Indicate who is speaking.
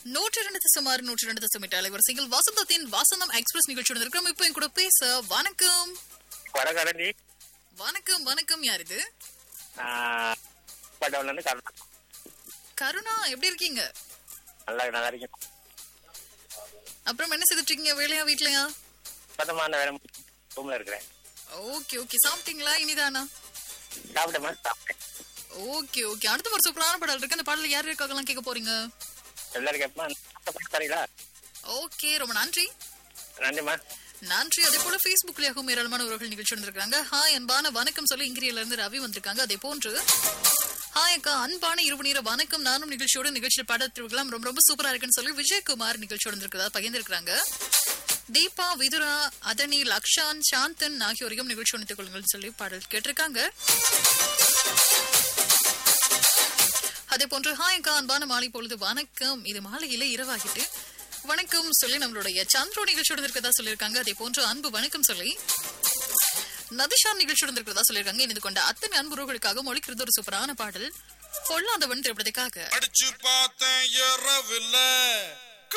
Speaker 1: நூற்றி இரண்டு சுமார் நூற்றி இரண்டு தசமிட்டு அலைவரிசையில் வசந்தத்தின் வசந்தம் எக்ஸ்பிரஸ் நிகழ்ச்சியோட இருக்கிறோம் இப்போ என் கூட பேச வணக்கம்
Speaker 2: வடகரண்டி
Speaker 1: வணக்கம் வணக்கம் யார் இது
Speaker 2: பட்டவன்ல இருந்து கருணா
Speaker 1: கருணா எப்படி இருக்கீங்க
Speaker 2: நல்லா நல்லா இருக்கேன்
Speaker 1: அப்புறம் என்ன செய்துட்டு இருக்கீங்க வேலையா வீட்லயா
Speaker 2: பத்தமான வேலை ரூம்ல இருக்கிறேன்
Speaker 1: ஓகே ஓகே சாப்பிட்டீங்களா இனிதானா
Speaker 2: சாப்பிட்டேமா சாப்பிட்டேன்
Speaker 1: ஓகே ஓகே அடுத்த ஒரு சூப்பரான பாடல் இருக்கு அந்த பாடல யார் இருக்காங்கலாம் கேட்க போறீங்க
Speaker 2: எல்லாரும் கேட்பமா தரீங்களா
Speaker 1: ஓகே ரொம்ப நன்றி
Speaker 2: நன்றிம்மா
Speaker 1: நன்றி அதே போல பேஸ்புக்லயாகவும் ஏராளமான உறவுகள் நிகழ்ச்சி வந்திருக்காங்க ஹாய் அன்பான வணக்கம் சொல்லி இங்கிரியில இருந்து ரவி வந்திருக்காங்க அதே போன்று ஹாய் அக்கா அன்பான இருபு நேர வணக்கம் நானும் நிகழ்ச்சியோட நிகழ்ச்சியில் பாடத்திருக்கலாம் ரொம்ப ரொம்ப சூப்பரா இருக்குன்னு சொல்லி விஜயகுமார் நிகழ்ச்சியோட இருந்திருக்கிறதா பகிர்ந்திருக்காங்க தீபா விதுரா அதனி லக்ஷான் சாந்தன் ஆகியோரையும் நிகழ்ச்சி ஒன்றித்துக் கொள்ளுங்கள் சொல்லி பாடல் கேட்டிருக்காங்க அதே போன்று ஹாய் அக்கா அன்பான மாலை பொழுது வணக்கம் இது மாலையில இரவாகிட்டு வணக்கம் சொல்லி நம்மளுடைய சந்திரோ நிகழ்ச்சியோட இருக்கிறதா சொல்லியிருக்காங்க அதே போன்று அன்பு வணக்கம் சொல்லி நதிஷா நிகழ்ச்சியோட இருக்கிறதா சொல்லியிருக்காங்க இணைந்து கொண்ட அத்தனை அன்புறவுகளுக்காக மொழிக்கிறது ஒரு சூப்பரான பாடல் பொல்லாதவன் திரைப்படத்துக்காக
Speaker 3: அடிச்சு பார்த்தேன் இரவில்ல